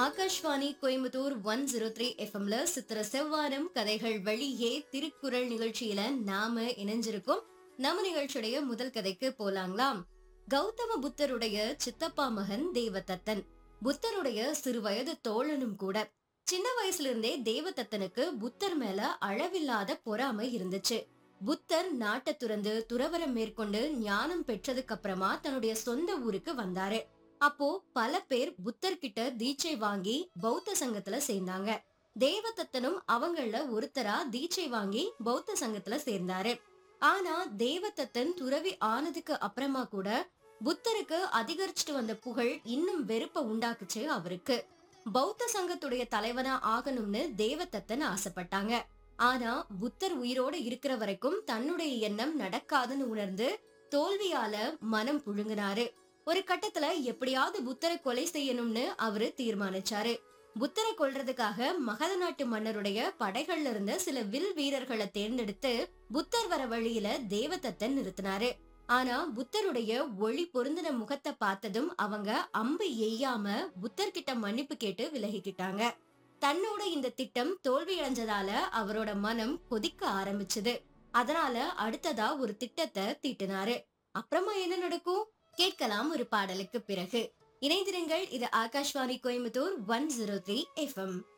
Akashvani Coimbatore one zero three எஃப்எம்ல சித்திர செவ்வானம் கதைகள் வழியே திருக்குறள் நிகழ்ச்சியில நாம இணைஞ்சிருக்கோம் நம்ம நிகழ்ச்சியுடைய முதல் கதைக்கு போலாங்களாம் கௌதம புத்தருடைய சித்தப்பா மகன் தேவதத்தன் புத்தருடைய சிறுவயது தோழனும் கூட சின்ன வயசுல இருந்தே தேவதத்தனுக்கு புத்தர் மேல அளவில்லாத பொறாமை இருந்துச்சு புத்தர் நாட்டை துறந்து துறவரம் மேற்கொண்டு ஞானம் பெற்றதுக்கு அப்புறமா தன்னுடைய சொந்த ஊருக்கு வந்தாரு அப்போ பல பேர் புத்தர் கிட்ட தீட்சை வாங்கி பௌத்த சங்கத்துல சேர்ந்தாங்க தேவதத்தனும் அவங்கள ஒருத்தரா தீட்சை வாங்கி பௌத்த சங்கத்துல சேர்ந்தாரு ஆனா தேவதத்தன் துறவி ஆனதுக்கு அப்புறமா கூட புத்தருக்கு அதிகரிச்சுட்டு வந்த புகழ் இன்னும் வெறுப்ப உண்டாக்குச்சு அவருக்கு பௌத்த சங்கத்துடைய தலைவனா ஆகணும்னு தேவதத்தன் ஆசைப்பட்டாங்க ஆனா புத்தர் உயிரோட இருக்கிற வரைக்கும் தன்னுடைய எண்ணம் நடக்காதுன்னு உணர்ந்து தோல்வியால மனம் புழுங்கினாரு ஒரு கட்டத்துல எப்படியாவது புத்தரை கொலை செய்யணும்னு அவரு தீர்மானிச்சாரு புத்தரை கொல்றதுக்காக மகத நாட்டு மன்னருடைய படைகள்ல இருந்த சில வில் வீரர்களை தேர்ந்தெடுத்து புத்தர் வர வழியில தேவதத்தன் நிறுத்தினாரு ஆனா புத்தருடைய ஒளி பொருந்தின முகத்தை பார்த்ததும் அவங்க அம்பு எய்யாம புத்தர் கிட்ட மன்னிப்பு கேட்டு விலகிக்கிட்டாங்க தன்னோட இந்த திட்டம் தோல்வி அடைஞ்சதால அவரோட மனம் கொதிக்க ஆரம்பிச்சது அதனால அடுத்ததா ஒரு திட்டத்தை தீட்டினாரு அப்புறமா என்ன நடக்கும் கேட்கலாம் ஒரு பாடலுக்கு பிறகு இணைந்திருங்கள் இது Akashvani Coimbatore one zero three FM